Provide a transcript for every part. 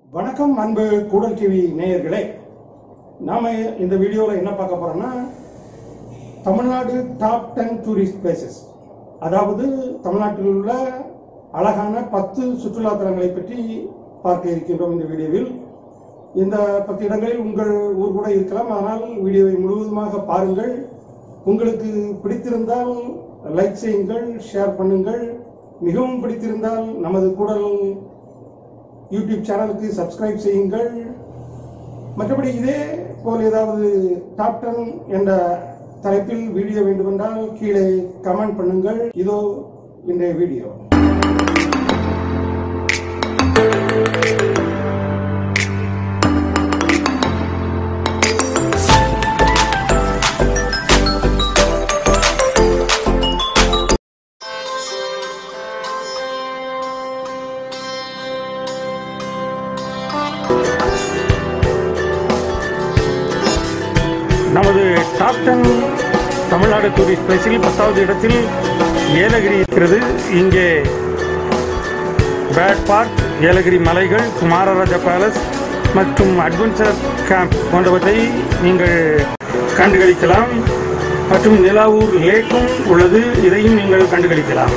வணக்கம் அன்பு கூடல் டிவி நேயர்களே நாம இந்த வீடியோவில் என்ன பார்க்க போறோம்னா Tamil Nadu top ten tourist places அதாவது தமிழ்நாட்டில் உள்ள அழகான பத்து சுற்றுலா தலங்களை பற்றி பார்க்க இருக்கின்றோம் இந்த வீடியோவில் இந்த பத்து இடங்களில் உங்கள் ஊர் கூட இருக்கலாம் ஆனால் வீடியோவை முழுவதுமாக பாருங்கள் உங்களுக்கு பிடித்திருந்தால் லைக் செய்யுங்கள் ஷேர் பண்ணுங்கள் மிகவும் பிடித்திருந்தால் நமது கூடல் யூடியூப் சேனலுக்கு சப்ஸ்கிரைப் செய்யுங்கள் மற்றபடி இதே போல் ஏதாவது டாப் டென் என்ற தலைப்பில் வீடியோ வேண்டுமென்றால் கீழே கமெண்ட் பண்ணுங்கள் இதோ இன்றைய வீடியோ நமது டாப் டென் தமிழ்நாடு டூரிஸ்ட் பிளேஸில் பத்தாவது இடத்தில் ஏலகிரி இருக்கிறது இங்கே பேட் பார்க் ஏலகிரி மலைகள் குமாரராஜா பேலஸ் மற்றும் அட்வென்ச்சர் கேம்ப் போன்றவற்றை நீங்கள் கண்டுகளிக்கலாம் மற்றும் நிலாவூர் லேக்கும் உள்ளது இதையும் நீங்கள் கண்டுகளிக்கலாம்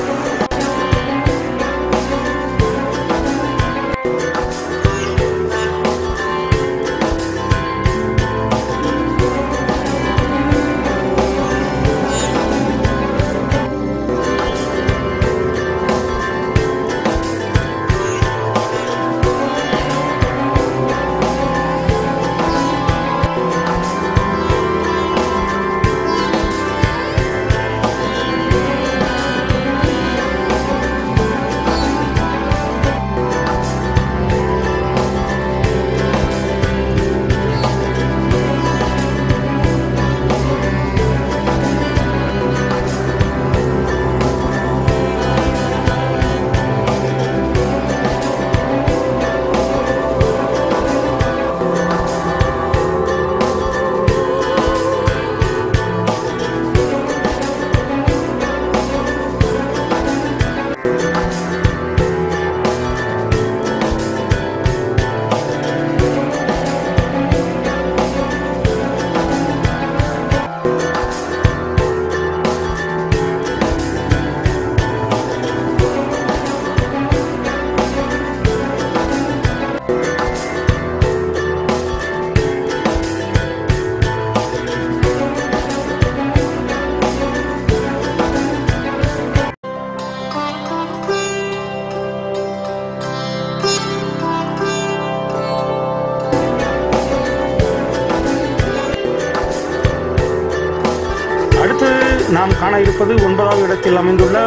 அடுத்து நாம் காண இருப்பது ஒன்பதாவது இடத்தில் அமைந்துள்ள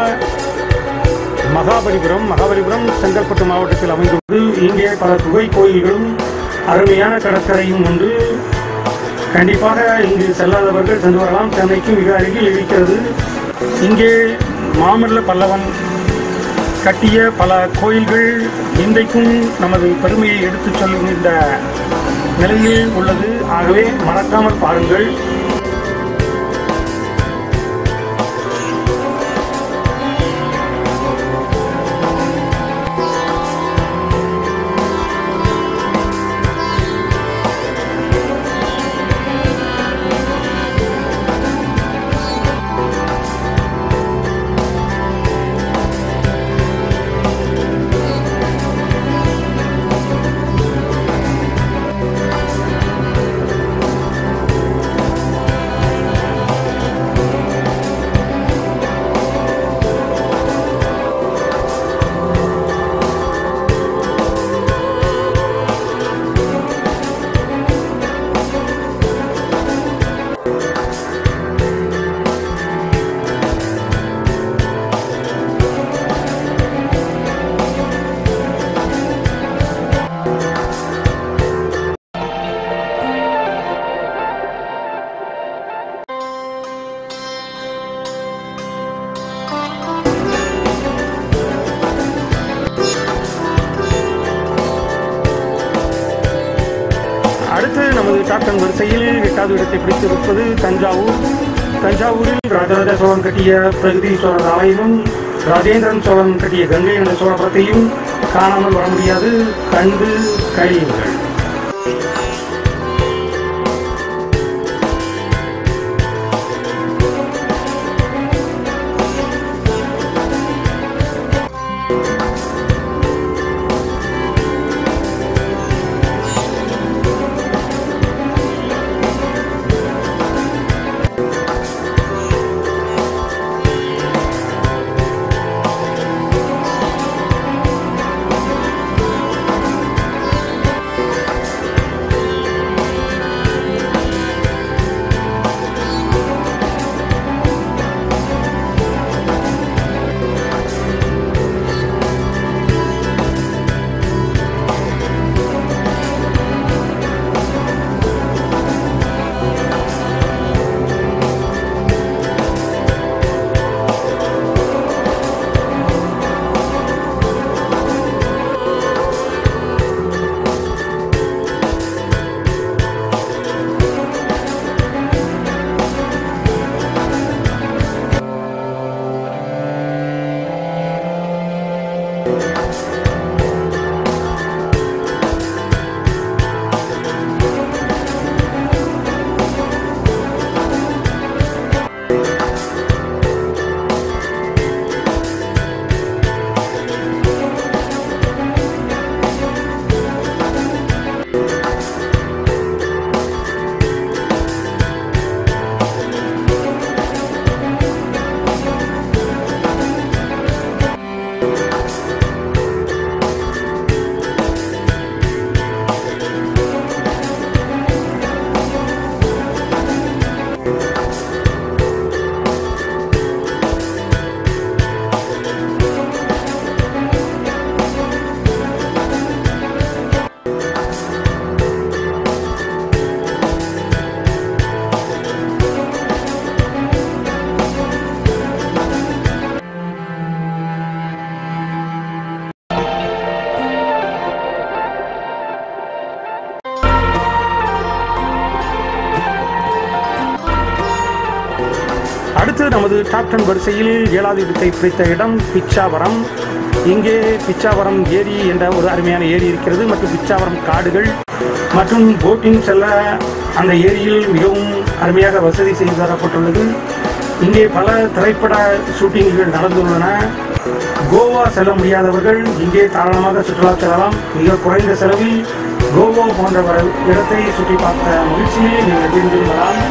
மகாபலிபுரம் மகாபலிபுரம் செங்கல்பட்டு மாவட்டத்தில் அமைந்துள்ளது இங்கே பல குகை கோயில்களும் அருமையான கடற்கரையும் உண்டு கண்டிப்பாக இங்கு செல்லாதவர்கள் சென்று வரலாம் சென்னைக்கு மிக அருகில் இருக்கிறது இங்கே மாமல்ல பல்லவன் கட்டிய பல கோயில்கள் இன்றைக்கும் நமது பெருமையை எடுத்துச் சொல்லும் இந்த நிலையில் உள்ளது ஆகவே மறக்காமல் பாருங்கள் அடுத்து நமது டாப் டென் வரிசையில் எட்டாவது இடத்தை பிடித்திருப்பது தஞ்சாவூர் தஞ்சாவூரில் ராஜராஜ சோழன் கட்டிய பிரகதீஸ்வரர் ஆலயமும் ராஜேந்திரன் சோழன் கட்டிய கங்கை என்ற சோழபுரத்தையும் காணாமல் வர முடியாது கண்டு கழியுங்கள் அடுத்து நமது டாப் டென் வரிசையில் ஏழாவது இடத்தை பிடித்த இடம் பிச்சாவரம் இங்கே பிச்சாவரம் ஏரி என்ற ஒரு அருமையான ஏரி இருக்கிறது மற்றும் பிச்சாவரம் காடுகள் மற்றும் போட்டிங் செல்ல அந்த ஏரியில் மிகவும் அருமையாக வசதி செய்து தரப்பட்டுள்ளது இங்கே பல திரைப்பட ஷூட்டிங்குகள் நடந்துள்ளன கோவா செல்ல முடியாதவர்கள் இங்கே தாராளமாக சுற்றுலா செல்லலாம் மிக குறைந்த செலவில் கோவா போன்ற ஒரு இடத்தை சுற்றி பார்த்த மகிழ்ச்சியை நீங்கள் தெரிந்திருக்கலாம்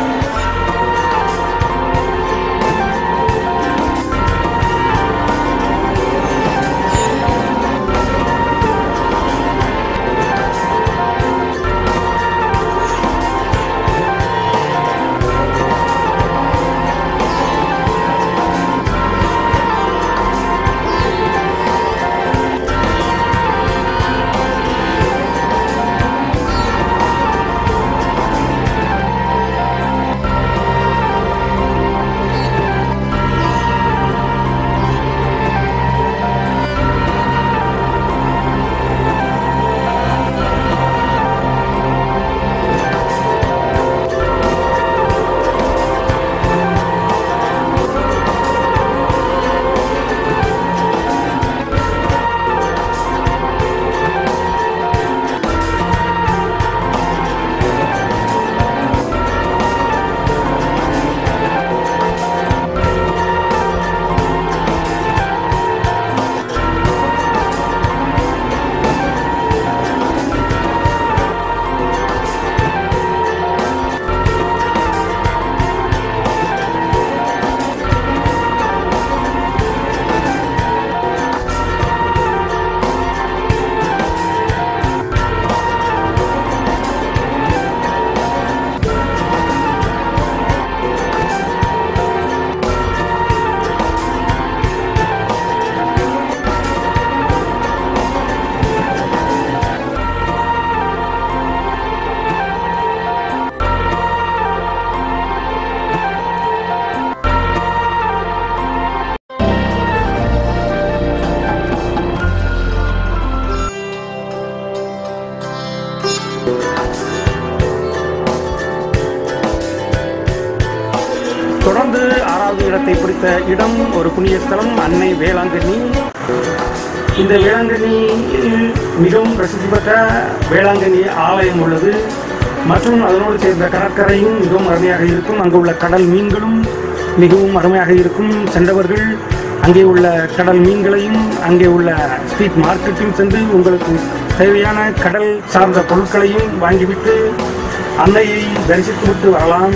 தொடர்ந்து ஆறாவது இடத்தை பிடித்த இடம் ஒரு புண்ணிய ஸ்தலம் அன்னை வேளாங்கண்ணி இந்த வேளாங்கண்ணியில் மிகவும் பிரசித்தி பெற்ற வேளாங்கண்ணி ஆலயம் உள்ளது மற்றும் அதனோடு சேர்ந்த கடற்கரையும் மிகவும் அருமையாக இருக்கும் அங்கு உள்ள கடல் மீன்களும் மிகவும் அருமையாக இருக்கும் சென்றவர்கள் அங்கே உள்ள கடல் மீன்களையும் அங்கே உள்ள ஸ்ட்ரீட் மார்க்கெட்டில் சென்று உங்களுக்கு தேவையான கடல் சார்ந்த பொருட்களையும் வாங்கிவிட்டு அன்னையை தரிசித்துவிட்டு வரலாம்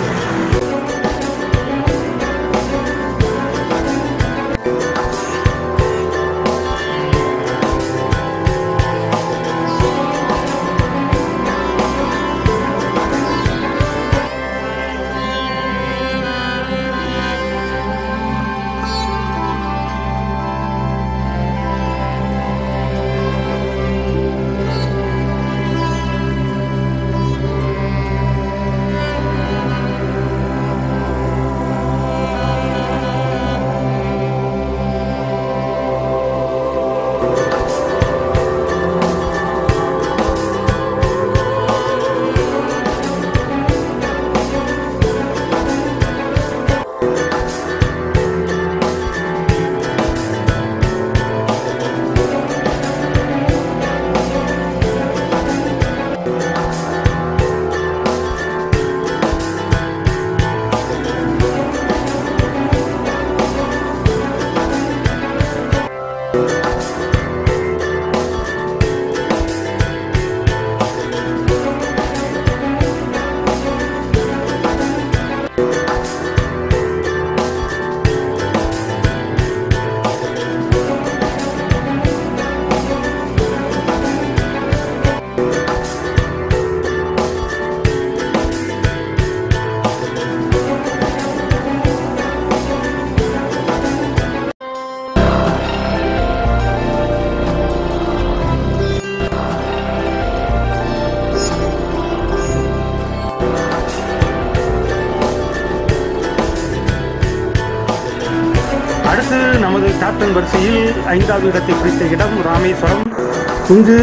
அடுத்து நமது கேப்டன் வரிசையில் ஐந்தாவது இடத்தை பிடித்த இடம் ராமேஸ்வரம் இங்கு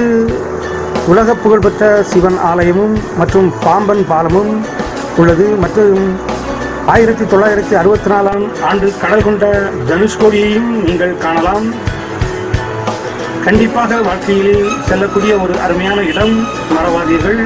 உலக புகழ்பெற்ற சிவன் ஆலயமும் மற்றும் பாம்பன் பாலமும் உள்ளது மற்றும் ஆயிரத்தி தொள்ளாயிரத்தி அறுபத்தி நாலாம் ஆண்டு கடல் கொண்ட தனுஷ்கோடியையும் நீங்கள் காணலாம் கண்டிப்பாக வாழ்க்கையில் செல்லக்கூடிய ஒரு அருமையான இடம் மறவாதீர்கள்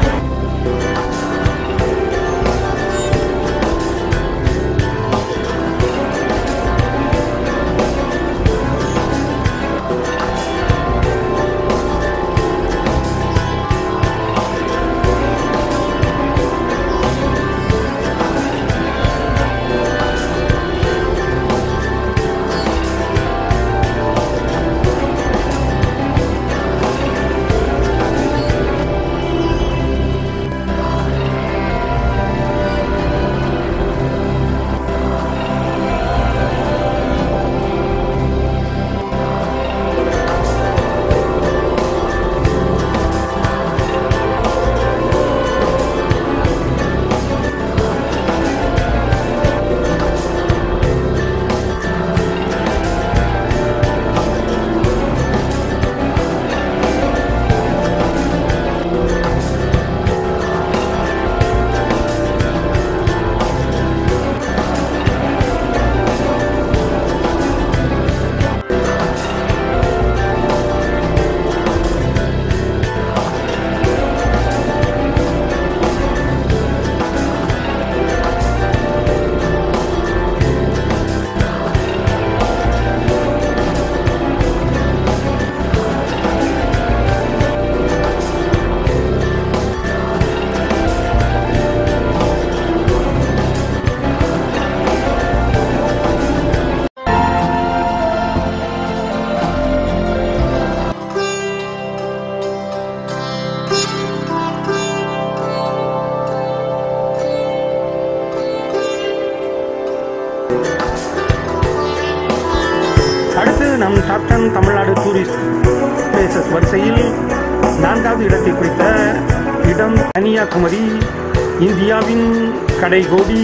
அடுத்து நம் டாப்டன் தமிழ்நாடு டூரிஸ்ட் பிளேசஸ் வரிசையில் நான்காவது இடத்தை பிடித்த இடம் கன்னியாகுமரி இந்தியாவின் கடைகோடி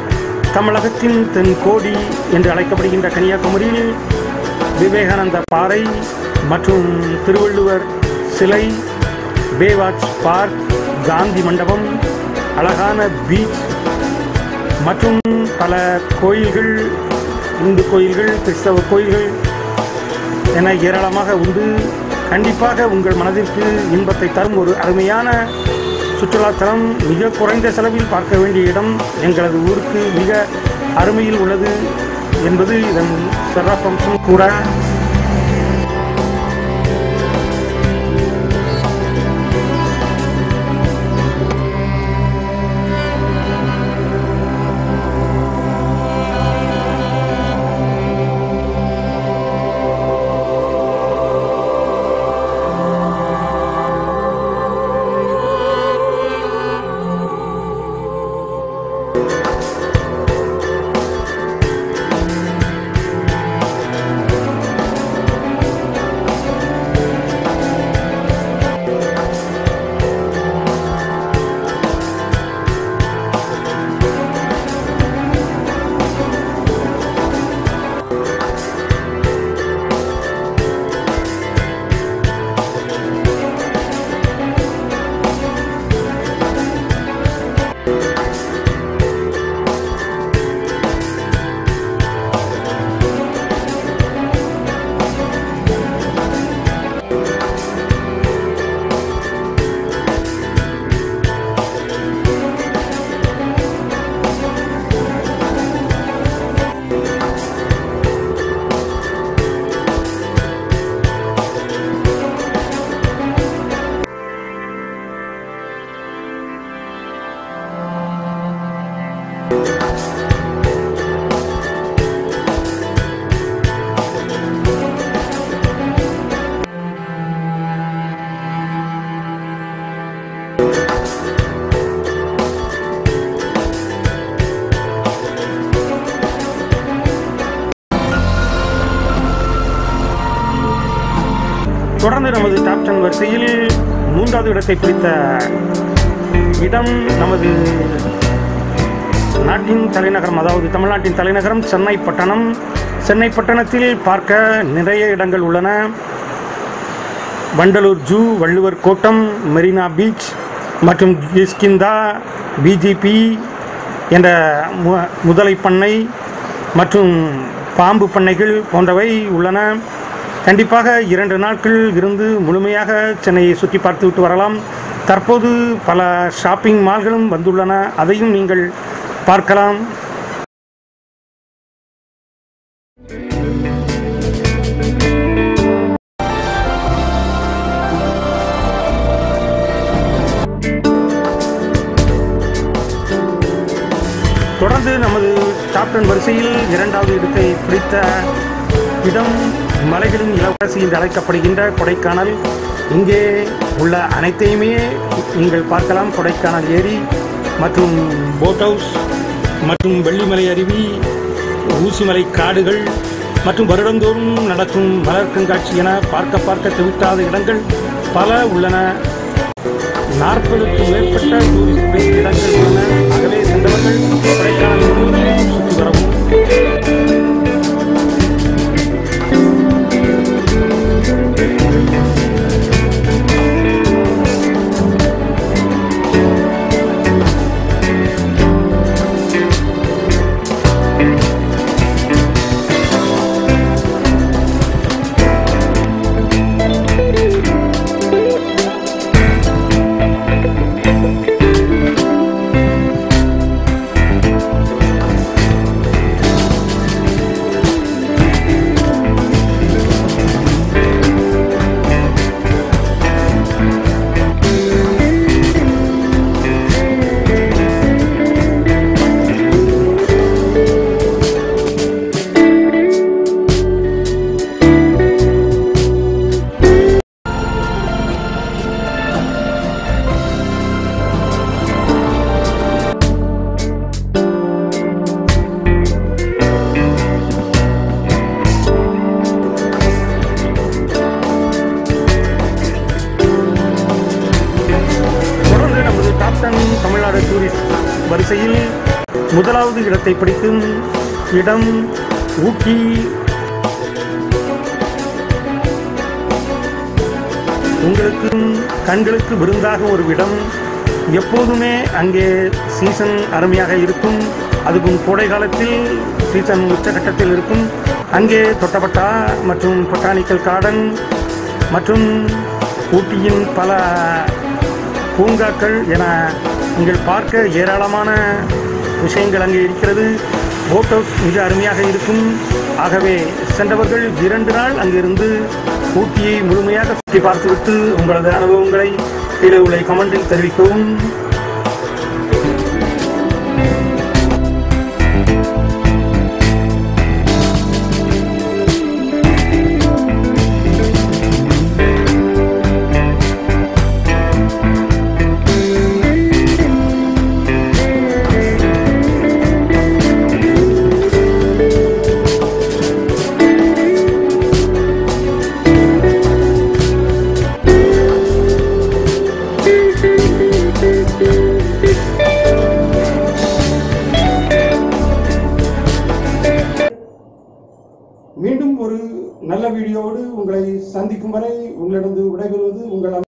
தமிழகத்தின் தென்கோடி என்று அழைக்கப்படுகின்ற கன்னியாகுமரியில் விவேகானந்த பாறை மற்றும் திருவள்ளுவர் சிலை பேவாட்ச் பார்க் காந்தி மண்டபம் அழகான பீச் மற்றும் பல கோயில்கள் இந்து கோயில்கள் கிறிஸ்தவ கோயில்கள் என ஏராளமாக உண்டு கண்டிப்பாக உங்கள் மனதிற்கு இன்பத்தை தரும் ஒரு அருமையான சுற்றுலாத்தலம் மிக குறைந்த செலவில் பார்க்க வேண்டிய இடம் எங்களது ஊருக்கு மிக அருமையில் உள்ளது என்பது இதன் சிறப்பம்சம் கூட தொடர்ந்து நமது டாப் டென் வரிசையில் மூன்றாவது இடத்தை பிடித்த இடம் நமது நாட்டின் தலைநகரம் அதாவது தமிழ்நாட்டின் தலைநகரம் சென்னை பட்டணம் சென்னை பட்டணத்தில் பார்க்க நிறைய இடங்கள் உள்ளன வண்டலூர் ஜூ வள்ளுவர் கோட்டம் மெரினா பீச் மற்றும் கிஸ்கிந்தா பிஜிபி என்ற மு- முதலை பண்ணை மற்றும் பாம்பு பண்ணைகள் போன்றவை உள்ளன கண்டிப்பாக இரண்டு நாட்கள் இருந்து முழுமையாக சென்னையை சுற்றி பார்த்துவிட்டு வரலாம் தற்போது பல ஷாப்பிங் மால்களும் வந்துள்ளன அதையும் நீங்கள் பார்க்கலாம் தொடர்ந்து நமது டாப் டென் வரிசையில் இரண்டாவது இடத்தை பிடித்த இடம் மலைகளின் இளவரசி என்று அழைக்கப்படுகின்ற கொடைக்கானல் இங்கே உள்ள அனைத்தையுமே நீங்கள் பார்க்கலாம் கொடைக்கானல் ஏரி மற்றும் போட் ஹவுஸ் மற்றும் வெள்ளிமலை அருவி ஊசிமலை காடுகள் மற்றும் வருடந்தோறும் நடக்கும் மலர் கண்காட்சி என பார்க்க பார்க்க தவிர்க்காத இடங்கள் பல உள்ளன நாற்பதுக்கும் மேற்பட்ட டூரிஸ்ட் பிளேஸ் இடங்கள் உள்ளன ஆகவே சென்றவர்கள் கொடைக்கானல் முழுவதும் சுற்றி வரவும் தொடர்ந்து நமது டாப் டென் தமிழ்நாடு டூரிஸ்ட் வரிசையில் முதலாவது இடத்தை பிடிக்கும் இடம் ஊட்டி உங்களுக்கு கண்களுக்கு விருந்தாக ஒரு இடம் எப்போதுமே அங்கே சீசன் அருமையாக இருக்கும் அதுவும் கோடை காலத்தில் சீசன் உச்சகட்டத்தில் இருக்கும் அங்கே தொட்டபட்டா மற்றும் பொட்டானிக்கல் கார்டன் மற்றும் ஊட்டியின் பல பூங்காக்கள் என நீங்கள் பார்க்க ஏராளமான விஷயங்கள் அங்கே இருக்கிறது போட் ஹவுஸ் மிக அருமையாக இருக்கும் ஆகவே சென்றவர்கள் இரண்டு நாள் அங்கிருந்து ஊட்டியை முழுமையாக சுற்றி பார்த்துவிட்டு உங்களது அனுபவங்களை கீழே உள்ள கமெண்டில் தெரிவிக்கவும் மீண்டும் ஒரு நல்ல வீடியோவோடு உங்களை சந்திக்கும் வரை உங்களிடம் விடைபெறுவது உங்கள்